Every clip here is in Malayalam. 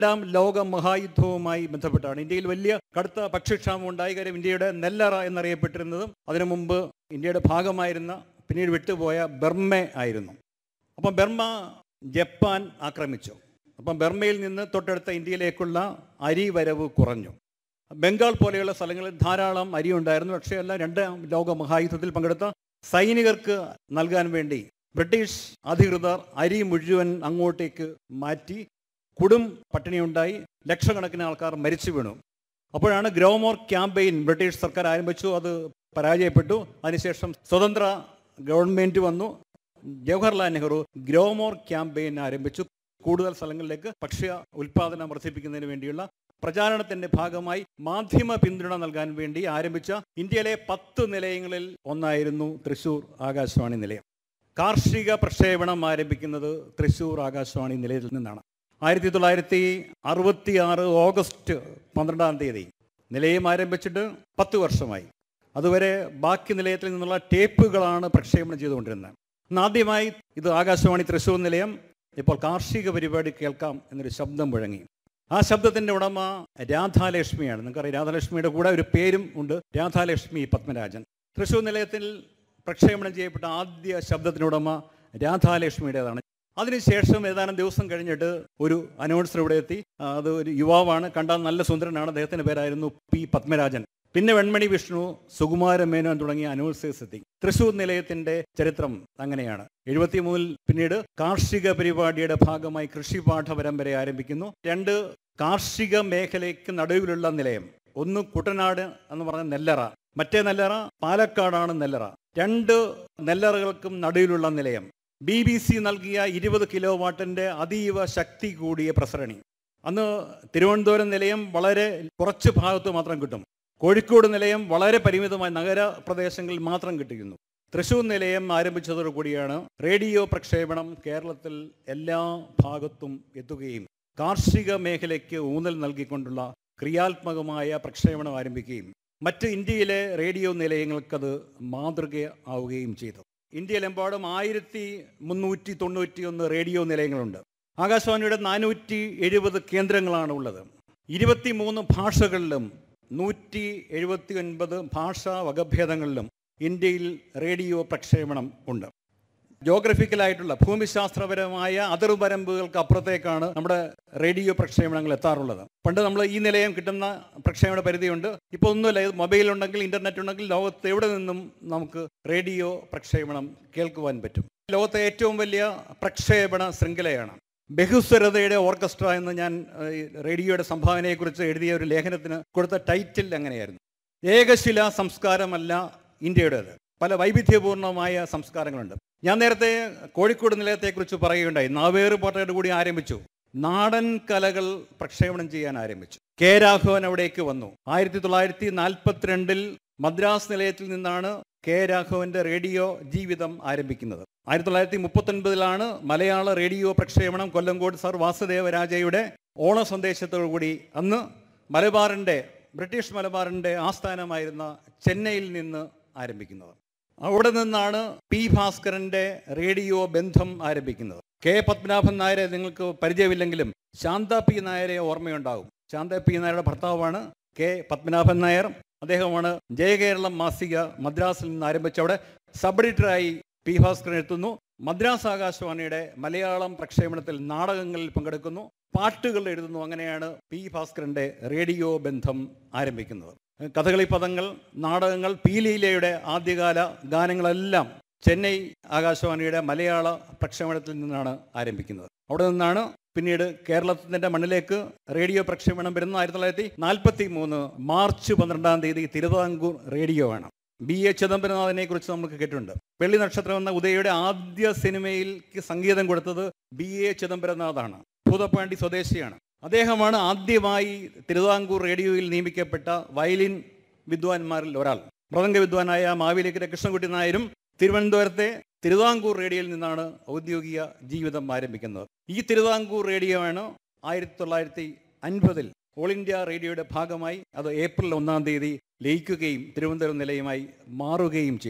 രണ്ടാം ലോക മഹായുദ്ധവുമായി ബന്ധപ്പെട്ടാണ് ഇന്ത്യയിൽ വലിയ കടുത്ത ഭക്ഷ്യക്ഷാമം ഉണ്ടായി കാര്യം ഇന്ത്യയുടെ നെല്ലറ എന്നറിയപ്പെട്ടിരുന്നതും അതിനു മുമ്പ് ഇന്ത്യയുടെ ഭാഗമായിരുന്ന പിന്നീട് വിട്ടുപോയ ബർമ്മ ആയിരുന്നു അപ്പം ബർമ്മ ജപ്പാൻ ആക്രമിച്ചു അപ്പം ബർമ്മയിൽ നിന്ന് തൊട്ടടുത്ത ഇന്ത്യയിലേക്കുള്ള അരി വരവ് കുറഞ്ഞു ബംഗാൾ പോലെയുള്ള സ്ഥലങ്ങളിൽ ധാരാളം അരി ഉണ്ടായിരുന്നു പക്ഷേ എല്ലാം രണ്ടാം ലോക മഹായുദ്ധത്തിൽ പങ്കെടുത്ത സൈനികർക്ക് നൽകാൻ വേണ്ടി ബ്രിട്ടീഷ് അധികൃതർ അരി മുഴുവൻ അങ്ങോട്ടേക്ക് മാറ്റി കൊടും പട്ടിണിയുണ്ടായി ലക്ഷക്കണക്കിന് ആൾക്കാർ മരിച്ചു വീണു അപ്പോഴാണ് ഗ്രോമോർ ക്യാമ്പയിൻ ബ്രിട്ടീഷ് സർക്കാർ ആരംഭിച്ചു അത് പരാജയപ്പെട്ടു അതിനുശേഷം സ്വതന്ത്ര ഗവൺമെൻറ് വന്നു ജവഹർലാൽ നെഹ്റു ഗ്രോമോർ ക്യാമ്പയിൻ ആരംഭിച്ചു കൂടുതൽ സ്ഥലങ്ങളിലേക്ക് ഭക്ഷ്യ ഉൽപാദനം വർദ്ധിപ്പിക്കുന്നതിന് വേണ്ടിയുള്ള പ്രചാരണത്തിന്റെ ഭാഗമായി മാധ്യമ പിന്തുണ നൽകാൻ വേണ്ടി ആരംഭിച്ച ഇന്ത്യയിലെ പത്ത് നിലയങ്ങളിൽ ഒന്നായിരുന്നു തൃശൂർ ആകാശവാണി നിലയം കാർഷിക പ്രക്ഷേപണം ആരംഭിക്കുന്നത് തൃശൂർ ആകാശവാണി നിലയത്തിൽ നിന്നാണ് ആയിരത്തി തൊള്ളായിരത്തി അറുപത്തി ആറ് ഓഗസ്റ്റ് പന്ത്രണ്ടാം തീയതി നിലയം ആരംഭിച്ചിട്ട് പത്ത് വർഷമായി അതുവരെ ബാക്കി നിലയത്തിൽ നിന്നുള്ള ടേപ്പുകളാണ് പ്രക്ഷേപണം ചെയ്തുകൊണ്ടിരുന്നത് അന്ന് ആദ്യമായി ഇത് ആകാശവാണി തൃശ്ശൂർ നിലയം ഇപ്പോൾ കാർഷിക പരിപാടി കേൾക്കാം എന്നൊരു ശബ്ദം മുഴങ്ങി ആ ശബ്ദത്തിൻ്റെ ഉടമ രാധാലക്ഷ്മിയാണ് നിങ്ങൾക്കറിയാം രാധാലക്ഷ്മിയുടെ കൂടെ ഒരു പേരും ഉണ്ട് രാധാലക്ഷ്മി പത്മരാജൻ തൃശ്ശൂർ നിലയത്തിൽ പ്രക്ഷേപണം ചെയ്യപ്പെട്ട ആദ്യ ശബ്ദത്തിനുടമ രാധാലക്ഷ്മിയുടേതാണ് അതിനുശേഷം ഏതാനും ദിവസം കഴിഞ്ഞിട്ട് ഒരു അനൗൺസർ ഇവിടെ എത്തി ആ, അത് ഒരു യുവാവാണ് കണ്ടാൽ നല്ല സുന്ദരനാണ് അദ്ദേഹത്തിന്റെ പേരായിരുന്നു പി പത്മരാജൻ പിന്നെ വെൺമണി വിഷ്ണു സുകുമാര മേനോൻ തുടങ്ങിയ അനൗൺസേഴ്സ് എത്തി തൃശൂർ നിലയത്തിന്റെ ചരിത്രം അങ്ങനെയാണ് എഴുപത്തിമൂന്നിൽ പിന്നീട് കാർഷിക പരിപാടിയുടെ ഭാഗമായി കൃഷിപാഠ പരമ്പര ആരംഭിക്കുന്നു രണ്ട് കാർഷിക മേഖലയ്ക്ക് നടുവിലുള്ള നിലയം ഒന്ന് കുട്ടനാട് എന്ന് പറഞ്ഞ നെല്ലറ മറ്റേ നെല്ലറ പാലക്കാടാണ് നെല്ലറ രണ്ട് നെല്ലറകൾക്കും നടുവിലുള്ള നിലയം ബി ബി സി നൽകിയ ഇരുപത് കിലോ വാട്ടിന്റെ അതീവ ശക്തി കൂടിയ പ്രസരണി അന്ന് തിരുവനന്തപുരം നിലയം വളരെ കുറച്ച് ഭാഗത്ത് മാത്രം കിട്ടും കോഴിക്കോട് നിലയം വളരെ പരിമിതമായ നഗര പ്രദേശങ്ങളിൽ മാത്രം കിട്ടിയിരുന്നു തൃശൂർ നിലയം ആരംഭിച്ചതോടുകൂടിയാണ് റേഡിയോ പ്രക്ഷേപണം കേരളത്തിൽ എല്ലാ ഭാഗത്തും എത്തുകയും കാർഷിക മേഖലയ്ക്ക് ഊന്നൽ നൽകിക്കൊണ്ടുള്ള ക്രിയാത്മകമായ പ്രക്ഷേപണം ആരംഭിക്കുകയും മറ്റ് ഇന്ത്യയിലെ റേഡിയോ നിലയങ്ങൾക്കത് മാതൃക ആവുകയും ചെയ്തു ഇന്ത്യയിലെമ്പാടും ആയിരത്തി മുന്നൂറ്റി തൊണ്ണൂറ്റി ഒന്ന് റേഡിയോ നിലയങ്ങളുണ്ട് ആകാശവാണിയുടെ നാനൂറ്റി എഴുപത് കേന്ദ്രങ്ങളാണ് ഉള്ളത് ഇരുപത്തിമൂന്ന് ഭാഷകളിലും നൂറ്റി എഴുപത്തി ഒൻപത് ഭാഷാ വകഭേദങ്ങളിലും ഇന്ത്യയിൽ റേഡിയോ പ്രക്ഷേപണം ഉണ്ട് ജോഗ്രഫിക്കലായിട്ടുള്ള ഭൂമിശാസ്ത്രപരമായ അതിർവരമ്പുകൾക്ക് അപ്പുറത്തേക്കാണ് നമ്മുടെ റേഡിയോ പ്രക്ഷേപണങ്ങൾ എത്താറുള്ളത് പണ്ട് നമ്മൾ ഈ നിലയം കിട്ടുന്ന പ്രക്ഷേപണ പരിധിയുണ്ട് ഇപ്പോൾ ഒന്നുമില്ല ഇത് മൊബൈൽ ഉണ്ടെങ്കിൽ ഇന്റർനെറ്റ് ഉണ്ടെങ്കിൽ ലോകത്ത് എവിടെ നിന്നും നമുക്ക് റേഡിയോ പ്രക്ഷേപണം കേൾക്കുവാൻ പറ്റും ലോകത്തെ ഏറ്റവും വലിയ പ്രക്ഷേപണ ശൃംഖലയാണ് ബഹുസ്വരതയുടെ ഓർക്കസ്ട്ര എന്ന് ഞാൻ ഏഹ്, ഈ റേഡിയോയുടെ സംഭാവനയെക്കുറിച്ച് എഴുതിയ ഒരു ലേഖനത്തിന് കൊടുത്ത ടൈറ്റിൽ അങ്ങനെയായിരുന്നു ഏകശില സംസ്കാരമല്ല ഇന്ത്യയുടേത് പല വൈവിധ്യപൂർണമായ സംസ്കാരങ്ങളുണ്ട് ഞാൻ നേരത്തെ കോഴിക്കോട് നിലയത്തെക്കുറിച്ച് പറയുകയുണ്ടായി നാവേറ് പാട്ടയോട് കൂടി ആരംഭിച്ചു നാടൻ കലകൾ പ്രക്ഷേപണം ചെയ്യാൻ ആരംഭിച്ചു കെ രാഘവൻ അവിടേക്ക് വന്നു ആയിരത്തി തൊള്ളായിരത്തി നാൽപ്പത്തിരണ്ടിൽ മദ്രാസ് നിലയത്തിൽ നിന്നാണ് കെ രാഘവന്റെ റേഡിയോ ജീവിതം ആരംഭിക്കുന്നത് ആയിരത്തി തൊള്ളായിരത്തി മുപ്പത്തൊൻപതിലാണ് മലയാള റേഡിയോ പ്രക്ഷേപണം കൊല്ലങ്കോട് സർ വാസുദേവരാജയുടെ ഓണ സന്ദേശത്തോടുകൂടി അന്ന് മലബാറിന്റെ ബ്രിട്ടീഷ് മലബാറിന്റെ ആസ്ഥാനമായിരുന്ന ചെന്നൈയിൽ നിന്ന് ആരംഭിക്കുന്നത് അവിടെ നിന്നാണ് പി ഭാസ്കരന്റെ റേഡിയോ ബന്ധം ആരംഭിക്കുന്നത് കെ പത്മനാഭൻ നായരെ നിങ്ങൾക്ക് പരിചയമില്ലെങ്കിലും ശാന്ത പി നായരെ ഓർമ്മയുണ്ടാകും ശാന്ത പി നായരുടെ ഭർത്താവാണ് കെ പത്മനാഭൻ നായർ അദ്ദേഹമാണ് ജയകേരളം മാസിക മദ്രാസിൽ നിന്ന് ആരംഭിച്ച് അവിടെ സബ് എഡിറ്ററായി പി ഭാസ്കരൻ എത്തുന്നു മദ്രാസ് ആകാശവാണിയുടെ മലയാളം പ്രക്ഷേപണത്തിൽ നാടകങ്ങളിൽ പങ്കെടുക്കുന്നു പാട്ടുകൾ എഴുതുന്നു അങ്ങനെയാണ് പി ഭാസ്കരന്റെ റേഡിയോ ബന്ധം ആരംഭിക്കുന്നത് കഥകളി പദങ്ങൾ നാടകങ്ങൾ പീലീലയുടെ ആദ്യകാല ഗാനങ്ങളെല്ലാം ചെന്നൈ ആകാശവാണിയുടെ മലയാള പ്രക്ഷേപണത്തിൽ നിന്നാണ് ആരംഭിക്കുന്നത് അവിടെ നിന്നാണ് പിന്നീട് കേരളത്തിൻ്റെ മണ്ണിലേക്ക് റേഡിയോ പ്രക്ഷേപണം വരുന്ന ആയിരത്തി തൊള്ളായിരത്തി നാൽപ്പത്തി മൂന്ന് മാർച്ച് പന്ത്രണ്ടാം തീയതി തിരുവിതാംകൂർ റേഡിയോ ആണ് ബി എ ചിദംബരനാഥനെ കുറിച്ച് നമുക്ക് കേട്ടിട്ടുണ്ട് വെള്ളി നക്ഷത്രം എന്ന ഉദയയുടെ ആദ്യ സിനിമയിലേക്ക് സംഗീതം കൊടുത്തത് ബി എ ചിദംബരനാഥാണ് ഭൂതപ്പാണ്ടി സ്വദേശിയാണ് അദ്ദേഹമാണ് ആദ്യമായി തിരുവിതാംകൂർ റേഡിയോയിൽ നിയമിക്കപ്പെട്ട വയലിൻ വിദ്വാൻമാരിൽ ഒരാൾ മൃദംഗ വിദ്വാനായ മാവേലിക്കര കൃഷ്ണൻകുട്ടി നായരും തിരുവനന്തപുരത്തെ തിരുവിതാംകൂർ റേഡിയോയിൽ നിന്നാണ് ഔദ്യോഗിക ജീവിതം ആരംഭിക്കുന്നത് ഈ തിരുവിതാംകൂർ റേഡിയോ ആണ് ആയിരത്തി തൊള്ളായിരത്തി അൻപതിൽ ഓൾ ഇന്ത്യ റേഡിയോയുടെ ഭാഗമായി അത് ഏപ്രിൽ ഒന്നാം തീയതി ലയിക്കുകയും തിരുവനന്തപുരം നിലയമായി മാറുകയും ചെയ്തത്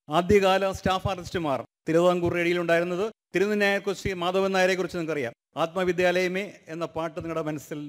ആദ്യകാല സ്റ്റാഫ് ആർട്ടിസ്റ്റുമാർ തിരുവിതാംകൂർ റേഡിയോയിലുണ്ടായിരുന്നത് തിരുനെല്ലിയെ കുറിച്ച് മാധവൻ നായരെ കുറിച്ച് നിങ്ങൾക്കറിയാം ആത്മവിദ്യാലയമേ എന്ന പാട്ട് നിങ്ങളുടെ മനസ്സിൽ